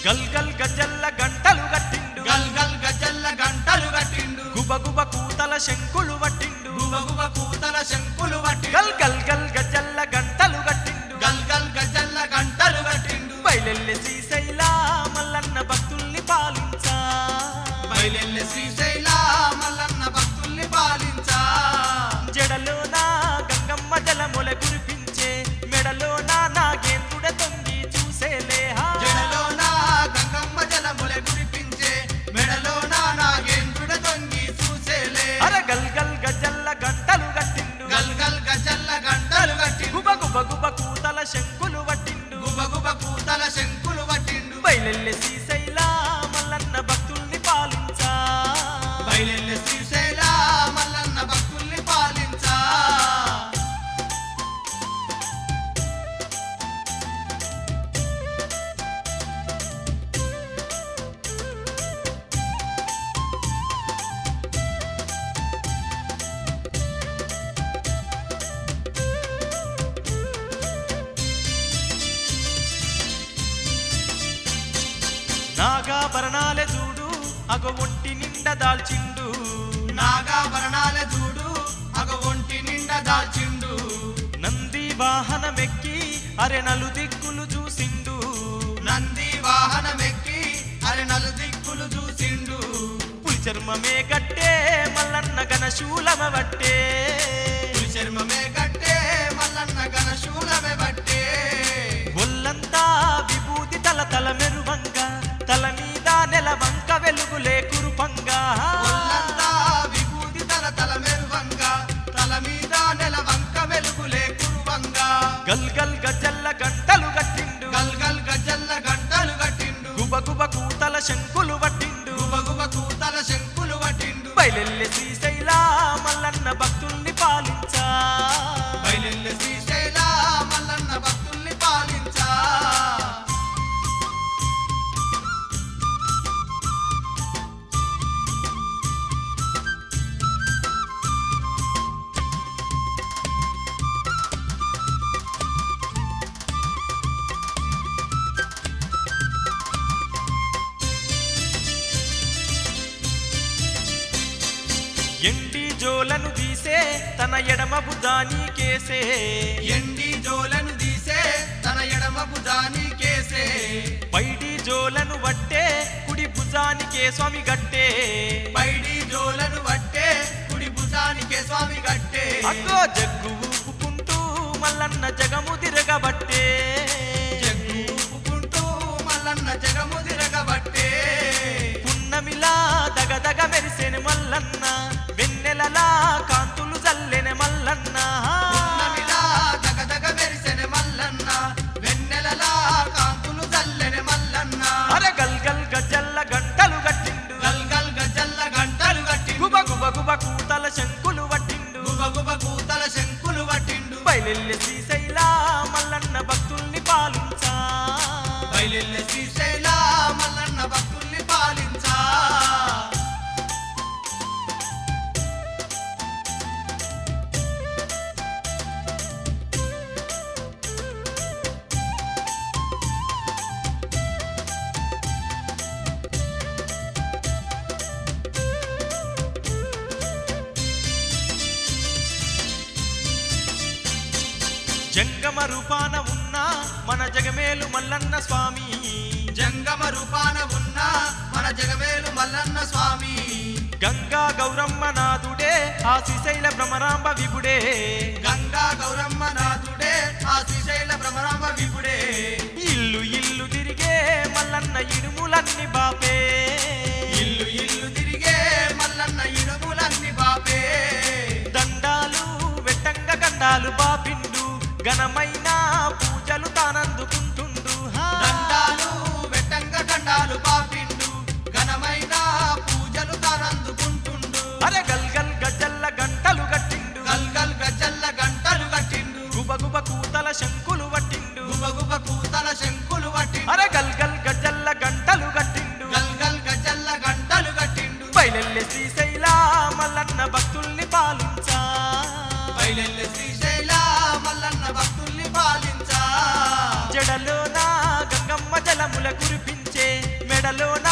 గల్ గల్ గజల్ల గంటలు గట్టిండు గల్ గల్ గజల్ల గంటలు కట్టిండు గుబ గుబ కూతల శంకులు వట్టిండు గుబ గుబ కూతల శంకులు పట్టిండు గల్ గల్ గల్ గజల్ల గంటలు గట్టిండు గల్ గల్ గజల్ల గంటలు కట్టిండు బయలెల్లె శ్రీశైల మల్లన్న భక్తుల్ని పాలించా బయలెల్లె శ్రీశైల మల్లన్న భక్తుల్ని పాలించా జడలోన గంగమ్మ జలముల కురిపించే మెడలోన నాగేంద్రుడ తొంగి చూసేలేహా జడలోన గంగమ్మ జలములే కురిపించే మెడలోన నాగేంద్రుడ తొంగి చూసేలే అర గల్ గల్ గజల్ల గంటలు గట్టిండు గల్ గల్ గజల్ల గంటలు కట్టిండు గుబ గుబ గుబ కూతల శంకులు వట్టిండు గుబ గుబ కూతల శంకులు పట్టిండు బయలెల్లె శ్రీశైల మల్లన్న భక్తుల్ని పాలించా బయలెల్లె శ్రీశైల మల్లన్న భక్తుల్ని పాలించా నాగాభరణాలే చూడు అగ ఒంటి నిండా దాల్చిండు నాగాభరణాల చూడు అగ ఒంటి నిండా దాల్చిండు నంది వాహనమెక్కి అరె నలు దిక్కులు చూసిండు నంది వాహనమెక్కి అరి నలు దిక్కులు చూసిండు పులి చర్మమే గట్టే మల్లన్న గన శూలమ బట్టే పులి చర్మమే కట్టే మల్లన్న గన శూలమే బట్టే ఒల్లంతా విభూతి తల తల మెరువంగా తల మీద నెల వంక వెలుగులే కురుపంగా ఒళ్ళంతా విభూతి తల తల మెరువంగా తల మీద నెల వంక వెలుగులే కురువంగా గల్ గల్ గజల్ల గంటలు గట్టిండు గల్ గల్ గజల్ల గంటలు కట్టిండు గుబ గుబ కూతల శంకులు వట్టిండు గుబ గుబ కూతల శంకులు పట్టిండు బయలెల్లె శ్రీశైల మల్లన్న భక్తుల్ని పాలించా బయలెల్లె శ్రీశైల మల్లన్న భక్తుల్ని పాలించా ఎండి జోలను తీసే తన ఎడమ భుజాని కేసే ఎండి జోలను తీసే తన ఎడమ భుజాని కేసే పైడి జోలను వట్టే కుడి భుజానికే స్వామి గట్టే పైడి జోలను పట్టే కుడి భుజానికే స్వామి గట్టే అగ్గో జగ్గు ఊపుకుంటూ మల్లన్న జగము తిరగబట్టే జగ్గు ఊపుకుంటూ మల్లన్న జగము తిరగబట్టే పున్నమిలా దగదగ మెరిసెను మల్లన్న వెన్నెలలా కాంతులు జల్లెన మల్లన్న పున్నమిలా దగదగ మెరిసెన మల్లన్న వెన్నెలలా కాంతులు జల్లెన మల్లన్న అర గల్ గల్ గజల్ల గంటలు గట్టిండు గల్ గల్ గజల్ల గంటలు కట్టిండు గుబ గుబ గుబ కూతల శంకులు వట్టిండు గుబ గుబ కూతల శంకులు పట్టిండు బయలెల్లె శ్రీశైల మల్లన్న భక్తుల్ని పాలించా బయలెల్లె శ్రీశైల మల్లన్న భక్తుల్ని పాలించా జంగమ రూపాన ఉన్న మన జగమేలు మల్లన్న స్వామి జంగమ రూపాన ఉన్న మన జగమేలు మల్లన్న స్వామి గంగా గౌరమ్మ నాథుడే ఆ శ్రీశైల భ్రమరాంబ విభుడే గంగా గౌరమ్మ నాథుడే ఆ శ్రీశైల భ్రమరాంబ విపుడే ఇల్లు ఇల్లు తిరిగే మల్లన్న ఇడుములన్ని బాపే ఇల్లు ఇల్లు తిరిగే మల్లన్న ఇడుములన్ని బాపే దండాలు వెట్టంగ గండాలు బాపిండు ఘనమైన పూజలు తానందుకుంటుండు హా. దండాలు వెట్టంగ దండాలు పాపిండు ఘనమైన పూజలు తానందుకుంటుండు అరే గల్ గల్ గజల్ల గంటలు గట్టిండు గల్ గల్ గజల్ల గంటలు కట్టిండు గుబ గుబ కూతల శంకులు వట్టిండు గుబ గుబ కూతల శంకులు పట్టిండు అరే గల్ గల్ గజల్ల గంటలు గట్టిండు గల్ గల్ గజల్ల గంటలు కట్టిండు బయలెల్లె శ్రీశైల మల్లన్న భక్తుల్ని పాలించా బయలెల్లె శ్రీశైల మల్లన్న భక్తుల్ని పాలించా జడలోన గంగమ్మ జలముల కురిపించే మెడలోన